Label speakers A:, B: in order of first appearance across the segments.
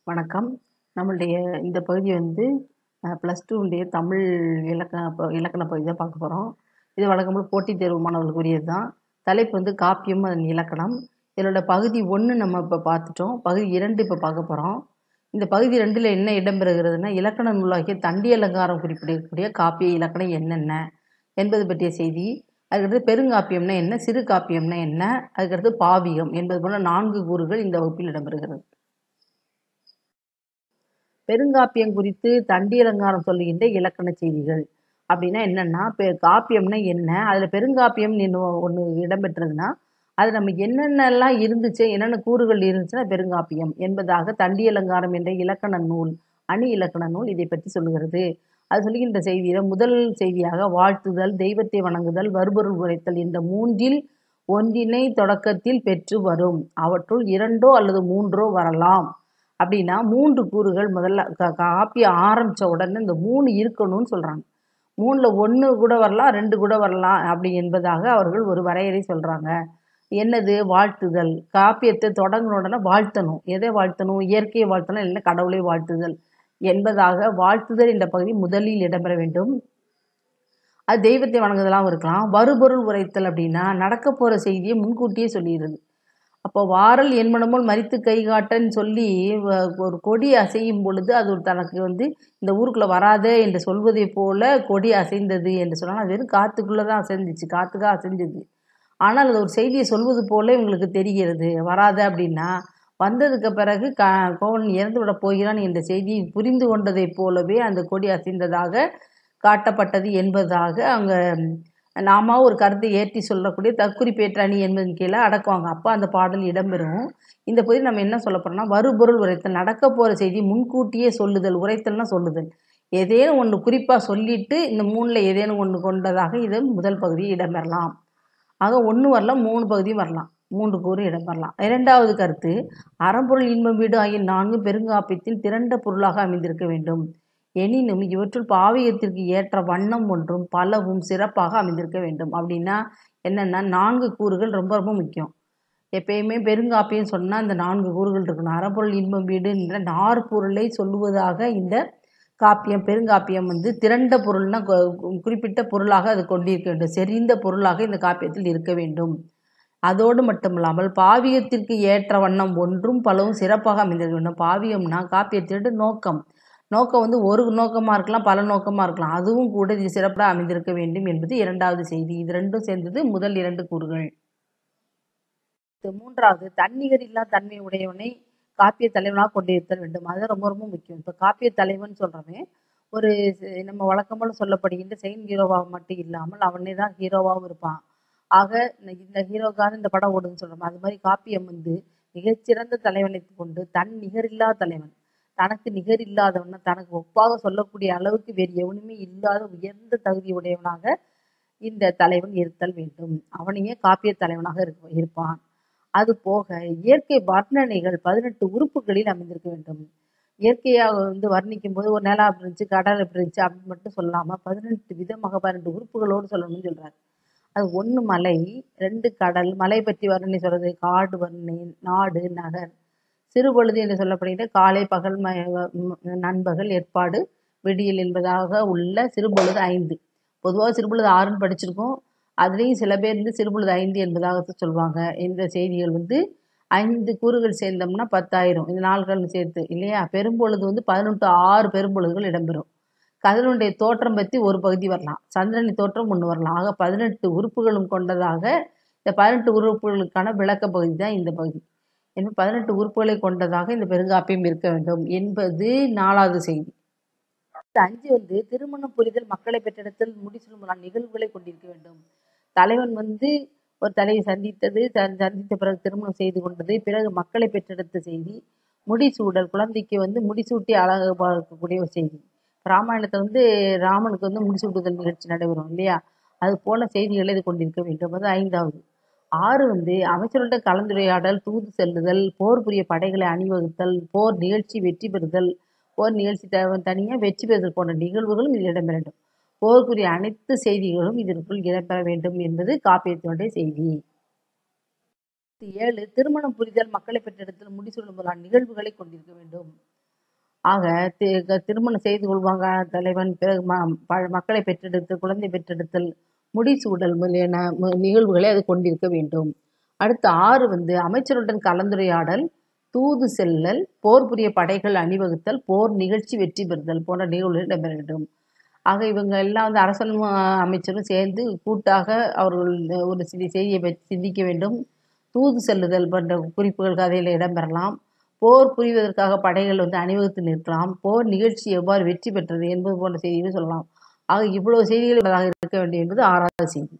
A: வணக்கம் நம்மளுடைய இந்த பகுதி வந்து ப்ளஸ் டூவுடைய தமிழ் இலக்கண ப இலக்கண பகுதி தான் பார்க்க போகிறோம் இது வழக்கம் போல் போட்டித் தேர்வு மாணவர்களுக்கு உரியது தான் தலைப்பு வந்து காப்பியம் அதன் இலக்கணம் இதனோட பகுதி ஒன்று நம்ம இப்போ பார்த்துட்டோம் பகுதி இரண்டு இப்போ பார்க்க போகிறோம் இந்த பகுதி ரெண்டில் என்ன இடம்பெறுகிறதுனா இலக்கண நூலாகிய தண்டி அலங்காரம் குறிப்பிடக்கூடிய காப்பிய இலக்கணம் என்னென்ன என்பது பற்றிய செய்தி அதுக்கடுத்து பெருங்காப்பியம்னா என்ன சிறு காப்பியம்னா என்ன அதுக்கடுத்து பாவிகம் என்பது போல நான்கு கூறுகள் இந்த வகுப்பில் இடம்பெறுகிறது பெருங்காப்பியம் குறித்து தண்டி அலங்காரம் சொல்லுகின்ற இலக்கண செய்திகள் அப்படின்னா என்னன்னா பெ காப்பியம்னா என்ன அதில் பெருங்காப்பியம் ஒன்று இடம்பெற்றதுன்னா அது நம்ம என்னென்னலாம் இருந்துச்சு என்னென்ன கூறுகள் இருந்துச்சுன்னா பெருங்காப்பியம் என்பதாக தண்டி அலங்காரம் என்ற இலக்கண நூல் அணி இலக்கண நூல் இதை பற்றி சொல்லுகிறது அது சொல்லுகின்ற செய்தியில் முதல் செய்தியாக வாழ்த்துதல் தெய்வத்தை வணங்குதல் வருபொருள் உரைத்தல் இந்த மூன்றில் ஒன்றினை தொடக்கத்தில் பெற்று வரும் அவற்றுள் இரண்டோ அல்லது மூன்றோ வரலாம் அப்படின்னா மூன்று கூறுகள் முதல்ல கா காப்பியம் ஆரம்பித்த உடனே இந்த மூணு இருக்கணும்னு சொல்கிறாங்க மூணில் ஒன்று கூட வரலாம் ரெண்டு கூட வரலாம் அப்படி என்பதாக அவர்கள் ஒரு வரையறை சொல்கிறாங்க என்னது வாழ்த்துதல் காப்பியத்தை தொடங்கின உடனே வாழ்த்தணும் எதை வாழ்த்தணும் இயற்கையை வாழ்த்தணும் இல்லை கடவுளை வாழ்த்துதல் என்பதாக வாழ்த்துதல் என்ற பகுதி முதலில் இடம்பெற வேண்டும் அது தெய்வத்தை வணங்குதலாகவும் இருக்கலாம் வருபொருள் உரைத்தல் அப்படின்னா நடக்க போகிற செய்தியை முன்கூட்டியே சொல்லிடுது அப்போ வாரல் என்மனமோல் மறித்து கை காட்டன்னு சொல்லி ஒரு கொடி அசையும் பொழுது அது ஒரு தனக்கு வந்து இந்த ஊருக்குள்ளே வராதே என்று சொல்வதை போல கொடி அசைந்தது என்று சொன்னால் அது வெறும் காற்றுக்குள்ளே தான் அசைஞ்சிச்சு காற்றுக்காக அசைஞ்சது ஆனால் அது ஒரு செய்தியை சொல்வது போல இவங்களுக்கு தெரிகிறது வராத அப்படின்னா வந்ததுக்கு பிறகு க கோவலன் இறந்து விட போகிறான் என்ற செய்தியை புரிந்து கொண்டதைப் போலவே அந்த கொடி அசைந்ததாக காட்டப்பட்டது என்பதாக அவங்க நாம ஒரு கருத்தை ஏற்றி சொல்லக்கூடிய தற்குறிப்பேற்ற அணி என்பதன் கீழே அடக்குவாங்க அப்போ அந்த பாடல் இடம்பெறும் இந்த பகுதி நம்ம என்ன சொல்ல போறோம்னா வருபொருள் உரைத்தல் நடக்க போகிற செய்தி முன்கூட்டியே சொல்லுதல் உரைத்தல்னா சொல்லுதல் ஏதேனும் ஒன்று குறிப்பாக சொல்லிட்டு இந்த மூணில் ஏதேனும் ஒன்று கொண்டதாக இது முதல் பகுதி இடம்பெறலாம் ஆக ஒன்று வரலாம் மூணு பகுதியும் வரலாம் மூன்று கூறு இடம்பெறலாம் இரண்டாவது கருத்து அறம்பொருள் இன்பம் வீடு ஆகிய நான்கு பெருங்காப்பியத்தில் திரண்ட பொருளாக அமைந்திருக்க வேண்டும் எனினும் இவற்றுள் பாவியத்திற்கு ஏற்ற வண்ணம் ஒன்றும் பலவும் சிறப்பாக அமைந்திருக்க வேண்டும் அப்படின்னா என்னென்னா நான்கு கூறுகள் ரொம்ப ரொம்ப முக்கியம் எப்பயுமே பெருங்காப்பியம் சொன்னால் இந்த நான்கு கூறுகள் இருக்கணும் அறப்பொருள் இன்பம் வீடுன்ற நாற்பொருளை சொல்லுவதாக இந்த காப்பியம் பெருங்காப்பியம் வந்து திரண்ட பொருள்னா குறிப்பிட்ட பொருளாக அது கொண்டிருக்க வேண்டும் செறிந்த பொருளாக இந்த காப்பியத்தில் இருக்க வேண்டும் அதோடு மட்டுமில்லாமல் பாவியத்திற்கு ஏற்ற வண்ணம் ஒன்றும் பலவும் சிறப்பாக அமைந்திருக்க வேண்டும் பாவியம்னா காப்பியத்திற்கு நோக்கம் நோக்கம் வந்து ஒரு நோக்கமாக இருக்கலாம் பல நோக்கமாக இருக்கலாம் அதுவும் கூட இது சிறப்பாக அமைந்திருக்க வேண்டும் என்பது இரண்டாவது செய்தி இது ரெண்டும் சேர்ந்தது முதல் இரண்டு கூறுகள் மூன்றாவது தன்னிகர் இல்லா தன்மை உடையவனை காப்பிய தலைவனாக கொண்டிருத்தல் வேண்டும் அது ரொம்ப ரொம்ப முக்கியம் இப்போ காப்பிய தலைவன் சொல்கிறவன் ஒரு நம்ம வழக்கம்போல சொல்லப்படுகின்ற செகண்ட் ஹீரோவாக மட்டும் இல்லாமல் அவனே தான் ஹீரோவாகவும் இருப்பான் ஆக இந்த ஹீரோக்காக இந்த படம் ஓடுதுன்னு சொல்கிறோம் அது மாதிரி காப்பியம் வந்து மிகச்சிறந்த தலைவனை கொண்டு தன் நிகரில்லா தலைவன் தனக்கு நிகர் இல்லாதவன் தனக்கு ஒப்பாக சொல்லக்கூடிய அளவுக்கு வேறு எவனுமே இல்லாத உயர்ந்த தகுதி உடையவனாக இந்த தலைவன் இருத்தல் வேண்டும் அவனையே காப்பிய தலைவனாக இருப்பான் அது போக இயற்கை வர்ணனைகள் பதினெட்டு உறுப்புகளில் அமைந்திருக்க வேண்டும் இயற்கையாக வந்து வர்ணிக்கும் போது ஒரு நிலம் அப்படி இருந்துச்சு கடல் எப்படி இருந்துச்சு அப்படின்னு மட்டும் சொல்லாமல் பதினெட்டு விதமாக பன்னெண்டு உறுப்புகளோடு சொல்லணும்னு சொல்கிறார் அது ஒன்று மலை ரெண்டு கடல் மலை பற்றி வர்ணனை சொல்கிறது காடு வர்ணனை நாடு நகர் சிறுபொழுது என்று சொல்லப்படுகிற காலை பகல் நண்பகல் ஏற்பாடு விடியல் என்பதாக உள்ள சிறுபொழுது ஐந்து பொதுவாக சிறுபொழுது ஆறுன்னு படிச்சிருக்கோம் அதுலேயும் சில பேர் வந்து சிறுபொழுது ஐந்து என்பதாக சொல்லுவாங்க இந்த செய்திகள் வந்து ஐந்து கூறுகள் சேர்ந்தோம்னா பத்தாயிரம் இந்த நாள்கள் சேர்த்து இல்லையா பெரும்பொழுது வந்து பதினெட்டு ஆறு பெரும்பொழுதுகள் இடம்பெறும் கதிரனுடைய தோற்றம் பற்றி ஒரு பகுதி வரலாம் சந்திரனை தோற்றம் ஒன்று வரலாம் ஆக பதினெட்டு உறுப்புகளும் கொண்டதாக இந்த பதினெட்டு உறுப்புகளுக்கான விளக்க பகுதி தான் இந்த பகுதி எனவே பதினெட்டு உறுப்புகளை கொண்டதாக இந்த பெருங்காப்பியம் இருக்க வேண்டும் என்பது நாலாவது செய்தி அஞ்சு வந்து திருமணம் புரிதல் மக்களை பெற்றெடுத்தல் முடிசூடும் நிகழ்வுகளை கொண்டிருக்க வேண்டும் தலைவன் வந்து ஒரு தலையை சந்தித்தது சந்தித்த பிறகு திருமணம் செய்து கொண்டது பிறகு மக்களை பெற்றெடுத்த செய்தி முடிசூடல் குழந்தைக்கு வந்து முடிசூட்டி அழகு பார்க்கக்கூடிய ஒரு செய்தி ராமாயணத்தை வந்து ராமனுக்கு வந்து முடிசூட்டுதல் நிகழ்ச்சி நடைபெறும் இல்லையா அது போல செய்திகளை இது கொண்டிருக்க வேண்டும் அது ஐந்தாவது ஆறு வந்து அமைச்சருடன் கலந்துரையாடல் தூது செல்லுதல் போர் புரிய படைகளை அணிவகுத்தல் போர் நிகழ்ச்சி வெற்றி பெறுதல் போர் நிகழ்ச்சி தனியாக வெற்றி பெறுதல் போன்ற நிகழ்வுகளும் இதில் இடம்பெற வேண்டும் போருக்குரிய அனைத்து செய்திகளும் இதற்குள் இடம்பெற வேண்டும் என்பது காப்பியத்தினுடைய செய்தி ஏழு திருமணம் புரிதல் மக்களை பெற்றெடுத்தல் முடிசூடும் முதலான நிகழ்வுகளை கொண்டிருக்க வேண்டும் ஆக தி- க- திருமணம் செய்து கொள்வாங்க தலைவன் பிறகு ம- ப- மக்களை பெற்றெடுத்து குழந்தை பெற்றெடுத்தல் முடிசூடல் முதலியன மு- நிகழ்வுகளை அது கொண்டிருக்க வேண்டும் அடுத்து ஆறு வந்து அமைச்சருடன் கலந்துரையாடல் தூது செல்லல் போர் புரிய படைகள் அணிவகுத்தல் போர் நிகழ்ச்சி வெற்றி பெறுதல் போன்ற நிகழ்வுகள் இடம்பெற வேண்டும் ஆக இவங்க எல்லாம் வந்து அரசனும் அஹ், அமைச்சரும் சேர்ந்து கூட்டாக அவர்கள் ஒரு சில செய்தியை பற்றி சிந்திக்க வேண்டும் தூது செல்லுதல் போன்ற குறிப்புகள் கதையில் இடம்பெறலாம் போர் புரிவதற்காக படைகள் வந்து அணிவகுத்து நிற்கலாம் போர் நிகழ்ச்சி எவ்வாறு வெற்றி பெற்றது என்பது போன்ற செய்திகளை சொல்லலாம் ஆக இவ்வளவு செய்திகள் உள்ளதாக இருக்க வேண்டும் என்பது ஆறாவது செய்தி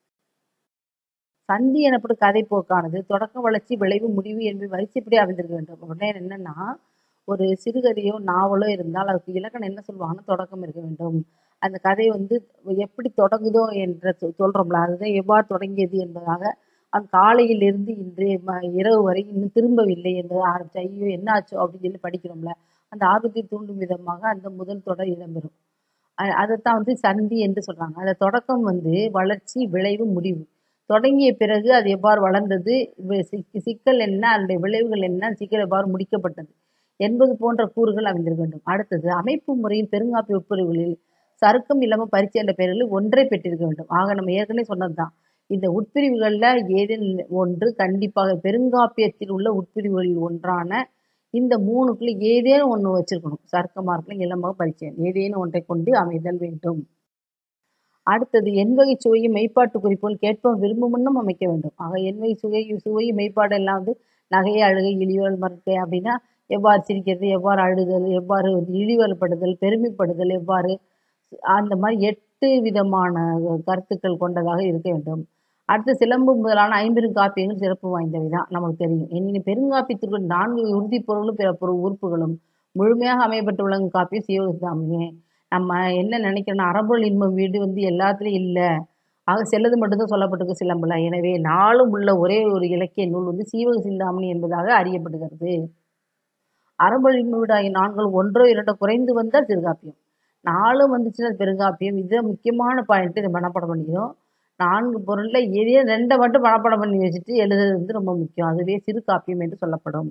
A: சந்தி எனப்படும் கதை போக்கானது தொடக்க வளர்ச்சி விளைவு முடிவு என்பது வரிசைப்படி அமைந்திருக்க வேண்டும் உடனே என்னன்னா ஒரு சிறுகதையோ நாவலோ இருந்தால் அதுக்கு இலக்கணம் என்ன சொல்லுவாங்கன்னா தொடக்கம் இருக்க வேண்டும் அந்த கதை வந்து எப்படி தொடங்குதோ என்ற சொ- சொல்றோம்ல அதுதான் எவ்வாறு தொடங்கியது என்பதாக அவன் காலையில் இருந்து இன்று ம- இரவு வரை இன்னும் திரும்பவில்லை என்பதை ஆரம்பிச்சு ஐயோ என்ன ஆச்சோ அப்படின்னு சொல்லி படிக்கிறோம்ல அந்த ஆர்வத்தை தூண்டும் விதமாக அந்த முதல் தொடர் இடம்பெறும் அ- அதைத்தான் வந்து சந்தி என்று சொல்றாங்க அந்த தொடக்கம் வந்து வளர்ச்சி விளைவு முடிவு தொடங்கிய பிறகு அது எவ்வாறு வளர்ந்தது வி- சிக்- சிக்கல் என்ன அதனுடைய விளைவுகள் என்ன சிக்கல் எவ்வாறு முடிக்கப்பட்டது என்பது போன்ற கூறுகள் அமைந்திருக்க வேண்டும் அடுத்தது அமைப்பு முறையின் பெருங்காப்பி உட்பிரிவுகளில் சருக்கம் இல்லாமல் பரிச்சை என்ற பெயர்களில் ஒன்றை பெற்றிருக்க வேண்டும் ஆக நம்ம ஏற்கனவே சொன்னதுதான் இந்த உட்பிரிவுகளில் ஏதேனும் ஒன்று கண்டிப்பாக பெருங்காப்பியத்தில் உள்ள உட்பிரிவுகளில் ஒன்றான இந்த மூணுக்குள்ள ஏதேனும் ஒன்று வச்சிருக்கணும் சர்க்கமாக இருக்கலாம் இளமாக பரிச்சயம் ஏதேனும் ஒன்றை கொண்டு அமைதல் வேண்டும் அடுத்தது எண்வகை சுவையும் மெய்ப்பாட்டு குறிப்புகள் கேட்போம் விரும்பும் முன்னும் அமைக்க வேண்டும் ஆக எண்வகை சுவை சுவை மெய்ப்பாடு எல்லாம் வந்து நகை அழுகை இழிவல் மறுக்கை அப்படின்னா எவ்வாறு சிரிக்கிறது எவ்வாறு அழுதல் எவ்வாறு இழிவல்படுதல் பெருமைப்படுதல் எவ்வாறு அந்த மாதிரி எட்டு விதமான கருத்துக்கள் கொண்டதாக இருக்க வேண்டும் அடுத்து சிலம்பு முதலான ஐம்பெரும் காப்பியங்கள் சிறப்பு வாய்ந்தவை தான் நமக்கு தெரியும் எனினும் பெருங்காப்பியத்திற்குள் நான்கு உறுதிப் பொருளும் பிற பொருள் உறுப்புகளும் முழுமையாக அமையப்பட்டு விளங்கும் காப்பியம் சிவகாமியே நம்ம என்ன நினைக்கிறோம்னா அறம்பொருள் இன்பம் வீடு வந்து எல்லாத்துலேயும் இல்லை ஆக சிலது மட்டும்தான் சொல்லப்பட்டிருக்கு சிலம்புல எனவே நாளும் உள்ள ஒரே ஒரு இலக்கிய நூல் வந்து சீவக சிந்தாமணி என்பதாக அறியப்படுகிறது அறம்பொருள் இன்ப வீடு ஆகிய நான்கள் ஒன்றோ இரண்டோ குறைந்து வந்தால் சிறுகாப்பியம் நாலும் வந்துச்சுன்னா அது பெருங்காப்பியம் இதுதான் முக்கியமான பாயிண்ட் இதை மனப்பாடம் பண்ணிக்கிறோம் நான்கு பொருளில் எதையோ ரெண்டை மட்டும் மனப்பாடம் பண்ணி வச்சுட்டு எழுதுறது வந்து ரொம்ப முக்கியம் அதுவே சிறு காப்பியம் என்று சொல்லப்படும்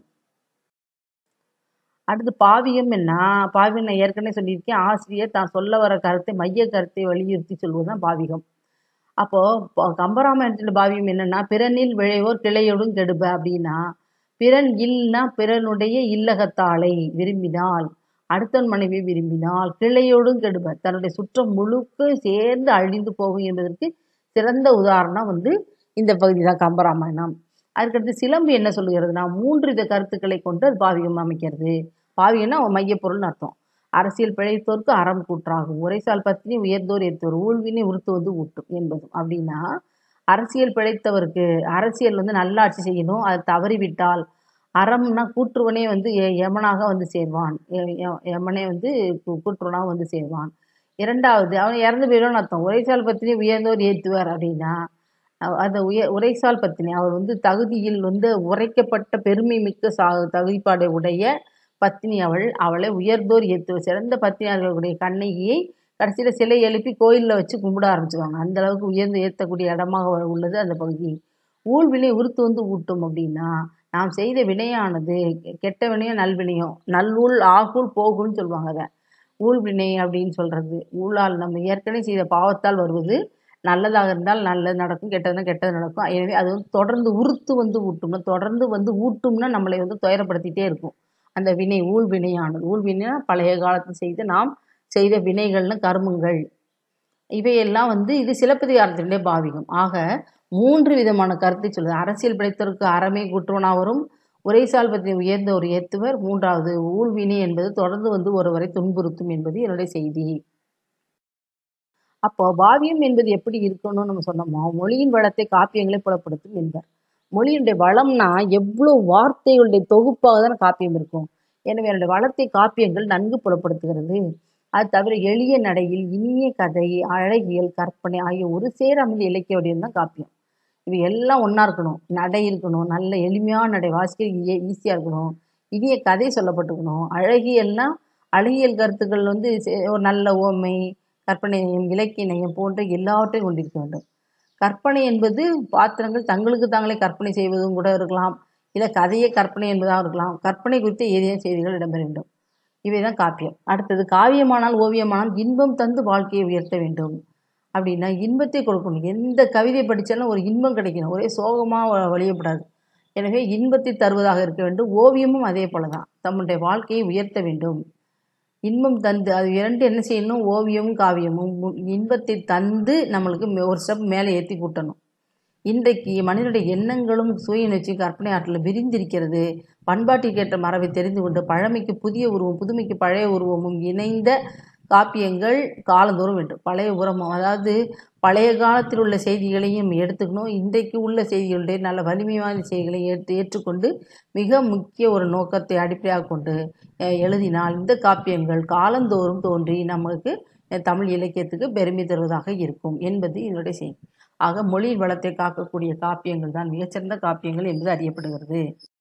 A: அடுத்து பாவியம் என்ன பாவியம் நான் ஏற்கனவே சொல்லியிருக்கேன் ஆசிரியர் தான் சொல்ல வர கருத்தை மைய கருத்தை வலியுறுத்தி சொல்வதுதான் பாவிகம் அப்போ ப- கம்பராமாயணத்தில் பாவியம் என்னன்னா பிறனில் விளைவோர் கிளையோடும் கெடுப அப்படின்னா பிறன் இல்லா பிறனுடைய இல்லகத்தாளை விரும்பினால் அடுத்தவன் மனைவி விரும்பினால் கிளையோடும் கெடுப தன்னுடைய சுற்றம் முழுக்க சேர்ந்து அழிந்து போகும் என்பதற்கு சிறந்த உதாரணம் வந்து இந்த பகுதி தான் கம்பராமாயணம் அதுக்கடுத்து சிலம்பு என்ன சொல்லுகிறதுனா மூன்று வித கருத்துக்களை கொண்டு அது பாவிகம் அமைக்கிறது பாவிகம்னா மையப்பொருள்னு அர்த்தம் அரசியல் பிழைத்தோர்க்கு அறம் கூற்றாகும் உரைசால் பத்தினி உயர்ந்தோர் ஏற்றோர் ஊழ்வினை உறுத்துவது ஊட்டும் என்பதும் அப்படின்னா அரசியல் பிழைத்தவருக்கு அரசியல் வந்து நல்லாட்சி செய்யணும் அது தவறிவிட்டால் அறம்னா கூற்றுவனே வந்து எ- யமனாக வந்து சேர்வான் எ- எ- யமனே வந்து கூ- கூற்றுவனாக வந்து சேர்வான் இரண்டாவது அவன் இறந்து போயிடும்னு அர்த்தம் உரைசால் பத்தினி உயர்ந்தோர் ஏற்றுவார் அப்படின்னா அஹ் அந்த உய உரைசால் பத்தினி அவர் வந்து தகுதியில் வந்து உரைக்கப்பட்ட பெருமை மிக்க சா தகுதிப்பாடை உடைய பத்தினி அவள் அவளை உயர்ந்தோர் ஏத்து சிறந்த பத்தினியார்களுடைய கண்ணகியை கடைசியில் சிலை எழுப்பி கோயிலில் வச்சு கும்பிட ஆரம்பிச்சுவாங்க அந்த அளவுக்கு உயர்ந்து ஏற்றக்கூடிய இடமாக உள்ளது அந்த பகுதி ஊழ்வினை உறுத்து வந்து ஊட்டும் அப்படின்னா நாம் செய்த வினையானது கெ- கெட்ட வினையோ நல்வினையோ நல்லூழ் ஆகுள் போகும்னு சொல்லுவாங்க அதை ஊழ்வினை அப்படின்னு சொல்றது ஊழால் நம்ம ஏற்கனவே செய்த பாவத்தால் வருவது நல்லதாக இருந்தால் நல்லது நடக்கும் கெட்டதுனா கெட்டது நடக்கும் எனவே அது வந்து தொடர்ந்து உறுத்து வந்து ஊட்டும்னா தொடர்ந்து வந்து ஊட்டும்னா நம்மளை வந்து துயரப்படுத்திட்டே இருக்கும் அந்த வினை ஊழ்வினையானது ஊழ்வினைனா பழைய காலத்தில் செய்த நாம் செய்த வினைகள்னு கர்மங்கள் இவையெல்லாம் வந்து இது சிலப்பதிகாரத்தினுடைய பாவிகம் ஆக மூன்று விதமான கருத்தை சொல்லுது அரசியல் படைத்தவருக்கு அறமே குற்றவனா வரும் உரைசால் பற்றி உயர்ந்த ஒரு ஏத்துவர் மூன்றாவது ஊழ்வினை என்பது தொடர்ந்து வந்து ஒருவரை துன்புறுத்தும் என்பது என்னுடைய செய்தி அப்போ பாவியம் என்பது எப்படி இருக்கணும்னு நம்ம சொன்னோமோ மொழியின் வளத்தை காப்பியங்களை புலப்படுத்தும் என்பார் மொழியினுடைய வளம்னா எவ்வளவு வார்த்தைகளுடைய தொகுப்பாக தானே காப்பியம் இருக்கும் எனவே என்னுடைய வளத்தை காப்பியங்கள் நன்கு புலப்படுத்துகிறது அது தவிர எளிய நடையில் இனிய கதை அழகியல் கற்பனை ஆகிய ஒரு சேர அமைந்த இலக்கிய வடிவம் தான் காப்பியம் இவை எல்லாம் ஒன்றா இருக்கணும் நடை இருக்கணும் நல்ல எளிமையான நடை வாசிக்க ஈஸியாக இருக்கணும் இனிய கதை சொல்லப்பட்டிருக்கணும் அழகியல்னா அழகியல் கருத்துக்கள் வந்து சே- ஒரு நல்ல ஓமை கற்பனை நயம் இலக்கிய நயம் போன்ற எல்லாவற்றையும் கொண்டிருக்க வேண்டும் கற்பனை என்பது பாத்திரங்கள் தங்களுக்கு தாங்களே கற்பனை செய்வதும் கூட இருக்கலாம் இல்லை கதையே கற்பனை என்பதாக இருக்கலாம் கற்பனை குறித்த ஏதேனும் செய்திகள் இடம்பெற வேண்டும் இவை தான் காப்பியம் அடுத்தது காவியமானால் ஓவியமானால் இன்பம் தந்து வாழ்க்கையை உயர்த்த வேண்டும் அப்படின்னா இன்பத்தை கொடுக்கணும் எந்த கவிதை படித்தாலும் ஒரு இன்பம் கிடைக்கணும் ஒரே சோகமாக வழியப்படாது எனவே இன்பத்தை தருவதாக இருக்க வேண்டும் ஓவியமும் அதே போல தான் தம்முடைய வாழ்க்கையை உயர்த்த வேண்டும் இன்பம் தந்து அது இரண்டு என்ன செய்யணும் ஓவியமும் காவியமும் மு- இன்பத்தை தந்து நம்மளுக்கு மே- ஒரு ஸ்டெப் மேலே ஏற்றி கூட்டணும் இன்றைக்கு மனிதனுடைய எண்ணங்களும் சுயநெச்சி கற்பனை ஆற்றல் விரிந்திருக்கிறது பண்பாட்டிற்கேற்ற மரபை தெரிந்து கொண்டு பழமைக்கு புதிய உருவம் புதுமைக்கு பழைய உருவமும் இணைந்த காப்பியங்கள் காலந்தோறும் வேண்டும் பழைய உரமும் அதாவது பழைய காலத்தில் உள்ள செய்திகளையும் எடுத்துக்கணும் இன்றைக்கு உள்ள செய்திகளுடைய நல்ல வலிமையான செய்திகளையும் ஏற்று ஏற்றுக்கொண்டு மிக முக்கிய ஒரு நோக்கத்தை அடிப்படையாக கொண்டு அஹ், எழுதினால் இந்த காப்பியங்கள் காலந்தோறும் தோன்றி நமக்கு அஹ், தமிழ் இலக்கியத்துக்கு பெருமை தருவதாக இருக்கும் என்பது என்னுடைய செய்தி ஆக மொழியின் வளத்தை காக்கக்கூடிய காப்பியங்கள் தான் மிகச்சிறந்த காப்பியங்கள் என்பது அறியப்படுகிறது